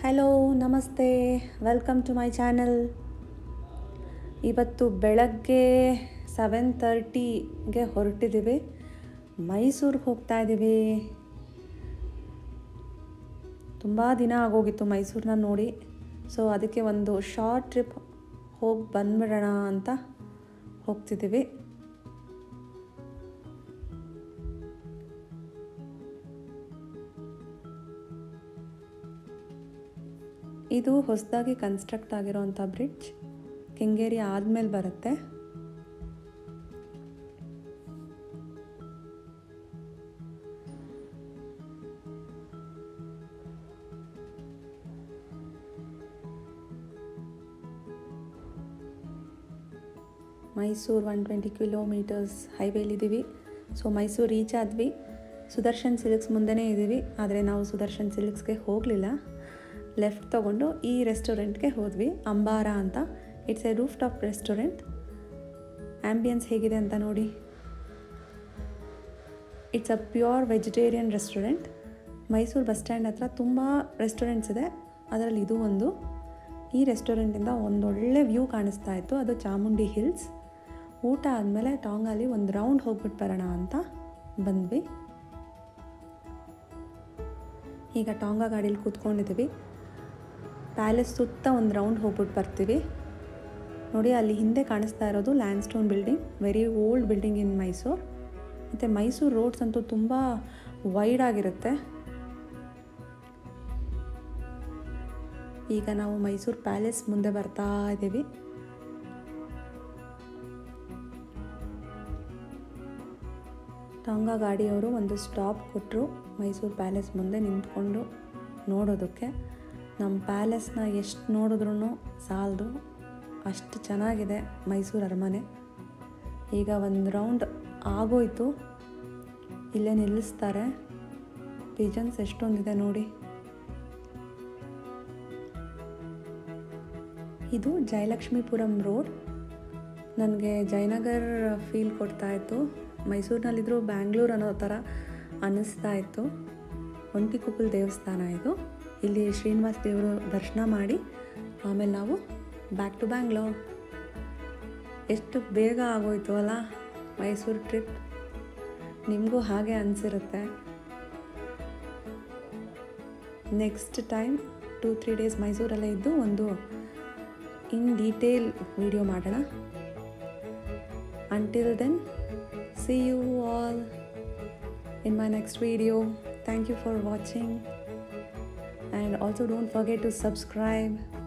hello ನಮಸ್ತೆ welcome to my channel ಇವತ್ತು ಬೆಳಗ್ಗೆ ಸೆವೆನ್ ತರ್ಟಿಗೆ ಹೊರಟಿದ್ದೀವಿ ಮೈಸೂರಿಗೆ ಹೋಗ್ತಾ ಇದ್ದೀವಿ ತುಂಬ ದಿನ ಆಗೋಗಿತ್ತು ಮೈಸೂರನ್ನ ನೋಡಿ ಸೊ ಅದಕ್ಕೆ ಒಂದು ಶಾರ್ಟ್ ಟ್ರಿಪ್ ಹೋಗಿ ಬಂದ್ಬಿಡೋಣ ಅಂತ ಹೋಗ್ತಿದ್ದೀವಿ ಇದು ಹೊಸದಾಗಿ ಕನ್ಸ್ಟ್ರಕ್ಟ್ ಆಗಿರೋವಂಥ ಬ್ರಿಡ್ಜ್ ಕೆಂಗೇರಿ ಆದಮೇಲೆ ಬರುತ್ತೆ ಮೈಸೂರು ಒನ್ ಟ್ವೆಂಟಿ ಕಿಲೋಮೀಟರ್ಸ್ ಹೈವೇಲಿದ್ದೀವಿ ಸೊ ಮೈಸೂರು ರೀಚ್ ಆದ್ವಿ ಸುದರ್ಶನ್ ಸಿಲ್ಕ್ಸ್ ಮುಂದೆನೇ ಇದ್ದೀವಿ ಆದರೆ ನಾವು ಸುದರ್ಶನ್ ಸಿಲ್ಕ್ಸ್ಗೆ ಹೋಗಲಿಲ್ಲ ಲೆಫ್ಟ್ ತೊಗೊಂಡು ಈ ರೆಸ್ಟೋರೆಂಟ್ಗೆ ಹೋದ್ವಿ ಅಂಬಾರ ಅಂತ it's a roof top restaurant ambience ಹೇಗಿದೆ ಅಂತ ನೋಡಿ it's a pure vegetarian restaurant Mysuru bus stand ಹತ್ರ ತುಂಬ ರೆಸ್ಟೋರೆಂಟ್ಸ್ ಇದೆ ಅದರಲ್ಲಿ ಇದು ಒಂದು ಈ ರೆಸ್ಟೋರೆಂಟಿಂದ ಒಂದೊಳ್ಳೆ ವ್ಯೂ ಕಾಣಿಸ್ತಾ ಇತ್ತು ಅದು ಚಾಮುಂಡಿ ಹಿಲ್ಸ್ ಊಟ ಆದಮೇಲೆ ಟಾಂಗಲ್ಲಿ ಒಂದು ರೌಂಡ್ ಹೋಗ್ಬಿಟ್ಟು ಬರೋಣ ಅಂತ ಬಂದ್ವಿ ಈಗ ಟಾಂಗಾ ಗಾಡೀಲಿ ಕೂತ್ಕೊಂಡಿದ್ದೀವಿ ಪ್ಯಾಲೇಸ್ ಸುತ್ತ ಒಂದು ರೌಂಡ್ ಹೋಗ್ಬಿಟ್ಟು ಬರ್ತೀವಿ ನೋಡಿ ಅಲ್ಲಿ ಹಿಂದೆ ಕಾಣಿಸ್ತಾ ಇರೋದು land stone building very old building in Mysuru ಮತ್ತು ಮೈಸೂರು ರೋಡ್ಸ್ ಅಂತೂ ತುಂಬ ವೈಡ್ ಆಗಿರುತ್ತೆ ಈಗ ನಾವು ಮೈಸೂರು ಪ್ಯಾಲೇಸ್ ಮುಂದೆ ಬರ್ತಾ ಇದ್ದೀವಿ ಟಾಂಗಾ ಗಾಡಿಯವರು ಒಂದು ಸ್ಟಾಪ್ ಕೊಟ್ಟರು ಮೈಸೂರು ಪ್ಯಾಲೇಸ್ ಮುಂದೆ ನಿಂತ್ಕೊಂಡು ನೋಡೋದಕ್ಕೆ ನಮ್ಮ ಪ್ಯಾಲೇಸ್ನ ಎಷ್ಟು ನೋಡಿದ್ರೂ ಸಾಲದು ಅಷ್ಟು ಚೆನ್ನಾಗಿದೆ ಮೈಸೂರು ಅರಮನೆ ಈಗ ಒಂದು ರೌಂಡ್ ಆಗೋಯ್ತು ಇಲ್ಲೇ ನಿಲ್ಲಿಸ್ತಾರೆ ಪಿಜನ್ಸ್ ಎಷ್ಟೊಂದಿದೆ ನೋಡಿ ಇದು ಜಯಲಕ್ಷ್ಮೀಪುರಂ ರೋಡ್ ನನಗೆ ಜಯನಗರ್ ಫೀಲ್ ಕೊಡ್ತಾ ಇತ್ತು ಮೈಸೂರಿನಲ್ಲಿದ್ದರೂ ಬ್ಯಾಂಗ್ಳೂರ್ ಅನ್ನೋ ಥರ ಅನ್ನಿಸ್ತಾ ಇತ್ತು ಒಂಟಿಕೊಪ್ಪಲ್ ದೇವಸ್ಥಾನ ಇದು ಇಲ್ಲಿ ಶ್ರೀನಿವಾಸ ದೇವರು ದರ್ಶನ ಮಾಡಿ ಆಮೇಲೆ ನಾವು ಬ್ಯಾಕ್ ಟು ಬ್ಯಾಂಗ್ಳೂರ್ ಎಷ್ಟು ಬೇಗ ಆಗೋಯ್ತು ಅಲ್ಲ ಮೈಸೂರು ಟ್ರಿಪ್ ನಿಮಗೂ ಹಾಗೆ ಅನಿಸಿರುತ್ತೆ next time two three days ಮೈಸೂರಲ್ಲೇ ಇದ್ದು ಒಂದು ಇನ್ ಡೀಟೇಲ್ ವಿಡಿಯೋ ಮಾಡೋಣ until then see you all in my next video thank you for watching and also don't forget to subscribe